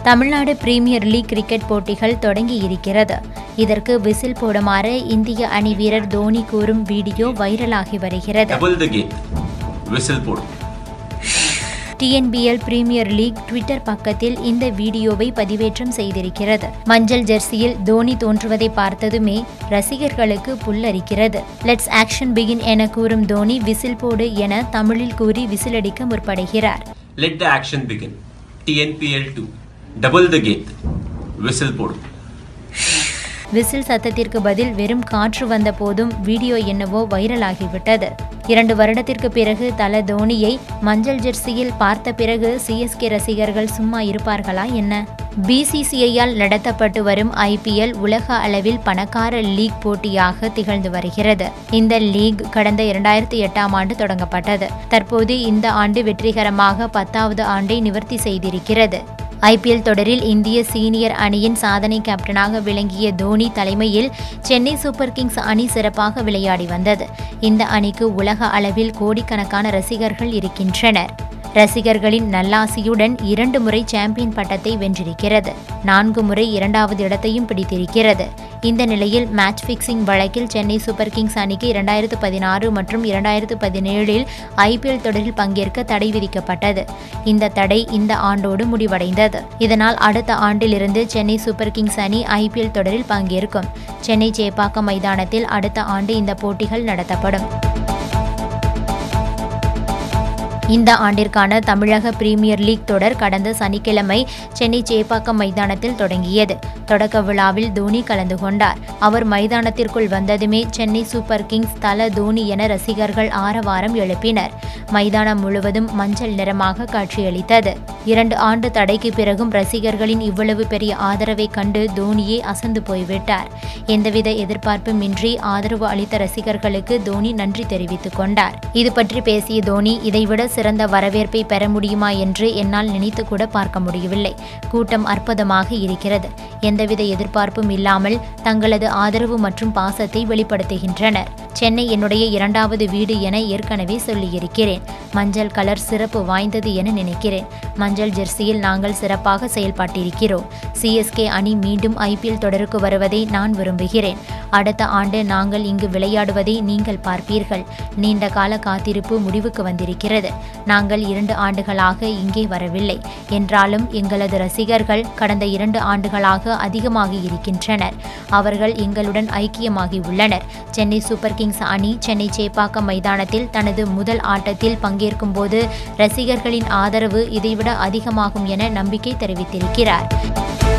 Tamil Nadu premier league cricket போட்டிகள் தொடங்கி இருக்கிறது இதற்கு விசில் போடுமாறு இந்திய அணி வீரர் தோனி கூறும் வீடியோ வைரலாகி வருகிறது டபுள் த கேட் விசில் போடும் டிஎன்பிஎல் பிரீமியர் லீக் ட்விட்டர் பக்கத்தில் இந்த வீடியோவை பதிவேற்றம் செய்திருக்கிறது மஞ்சள் ஜெர்சியில் தோனி தோன்றுவதை பார்த்ததுமே ரசிகர்களுக்கு புல்லரிக்கிறது லெட்ஸ் ஆக்ஷன் பிகின் என கூறும் தோனி விசில் போடு என தமிழில் கூறி விசிலடிக்க முற்படுகிறார் let the action begin TNPL two double the cat whistle போடும் விசில் சத்தத்திற்கு பதில் வெறும் காற்று வந்த போதும் வீடியோ என்னவோ வைரலாகிவிட்டது இரண்டு வருடத்திற்கு பிறகு தல தோனியை மஞ்சள் ஜெர்சியில் பார்த்த பிறகு சிஎஸ்கே ரசிகர்கள் சும்மா இருப்பார்களா என்ன பிசிசிஐயால் நடத்தப்பட்டு வரும் ஐபிஎல் உலக அளவில் பணக்கார லீக் போட்டியாக திகழ்ந்து வருகிறது இந்த லீக் கடந்த இரண்டாயிரத்தி எட்டாம் ஆண்டு தொடங்கப்பட்டது தற்போது இந்த ஆண்டு வெற்றிகரமாக பத்தாவது ஆண்டை நிவர்த்தி செய்திருக்கிறது ஐபிஎல் தொடரில் இந்திய சீனியர் அணியின் சாதனை கேப்டனாக விளங்கிய தோனி தலைமையில் சென்னை சூப்பர் கிங்ஸ் அணி சிறப்பாக விளையாடி வந்தது இந்த அணிக்கு உலக அளவில் கோடிக்கணக்கான ரசிகர்கள் இருக்கின்றனர் ரசிகர்களின் நல்லாசியுடன் இரண்டு முறை சாம்பியன் பட்டத்தை வென்றிருக்கிறது நான்கு முறை இரண்டாவது இடத்தையும் பிடித்திருக்கிறது இந்த நிலையில் மேட்ச் ஃபிக்சிங் வழக்கில் சென்னை சூப்பர் கிங்ஸ் அணிக்கு இரண்டாயிரத்து பதினாறு மற்றும் இரண்டாயிரத்து பதினேழில் ஐபிஎல் தொடரில் பங்கேற்க தடை விதிக்கப்பட்டது இந்த தடை இந்த ஆண்டோடு முடிவடைந்தது இதனால் அடுத்த ஆண்டிலிருந்து சென்னை சூப்பர் கிங்ஸ் அணி ஐபிஎல் தொடரில் பங்கேற்கும் சென்னை சேப்பாக்கம் மைதானத்தில் அடுத்த ஆண்டு இந்த போட்டிகள் நடத்தப்படும் இந்த ஆண்டிற்கான தமிழக பிரீமியர் லீக் தொடர் கடந்த சனிக்கிழமை சென்னை சேப்பாக்கம் மைதானத்தில் தொடங்கியது தொடக்க விழாவில் தோனி கலந்து கொண்டார் அவர் மைதானத்திற்குள் வந்ததுமே சென்னை சூப்பர் கிங்ஸ் தல தோனி என ரசிகர்கள் ஆரவாரம் எழுப்பினர் மைதானம் முழுவதும் மஞ்சள் நிறமாக காட்சியளித்தது இரண்டு ஆண்டு தடைக்கு பிறகும் ரசிகர்களின் இவ்வளவு பெரிய ஆதரவை கண்டு தோனியே அசந்து போய்விட்டார் எந்தவித எதிர்பார்ப்பும் இன்றி ஆதரவு அளித்த ரசிகர்களுக்கு தோனி நன்றி தெரிவித்துக் கொண்டார் இது பற்றி பேசிய தோனி இதைவிட சிறந்த வரவேற்பை பெற முடியுமா என்று என்னால் நினைத்து கூட பார்க்க முடியவில்லை கூட்டம் அற்புதமாக இருக்கிறது எந்தவித எதிர்பார்ப்பும் இல்லாமல் தங்களது ஆதரவு மற்றும் பாசத்தை வெளிப்படுத்துகின்றனர் சென்னை என்னுடைய இரண்டாவது வீடு என ஏற்கனவே சொல்லியிருக்கிறேன் மஞ்சள் கலர் சிறப்பு வாய்ந்தது என நினைக்கிறேன் மஞ்சள் ஜெர்சியில் நாங்கள் சிறப்பாக செயல்பட்டிருக்கிறோம் சிஎஸ்கே அணி மீண்டும் ஐபிஎல் தொடருக்கு வருவதை நான் விரும்புகிறேன் அடுத்த ஆண்டு நாங்கள் இங்கு விளையாடுவதை நீங்கள் பார்ப்பீர்கள் நீண்ட கால காத்திருப்பு முடிவுக்கு வந்திருக்கிறது நாங்கள் இரண்டு ஆண்டுகளாக இங்கே வரவில்லை என்றாலும் எங்களது ரசிகர்கள் கடந்த இரண்டு ஆண்டுகளாக அதிகமாகி இருக்கின்றனர் அவர்கள் எங்களுடன் ஐக்கியமாகி உள்ளனர் சென்னை சூப்பர் கிங்ஸ் அணி சென்னை சேப்பாக்கம் மைதானத்தில் தனது முதல் ஆட்டத்தில் பங்கேற்கும் போது ரசிகர்களின் ஆதரவு இதைவிட அதிகமாகும் என நம்பிக்கை தெரிவித்திருக்கிறார்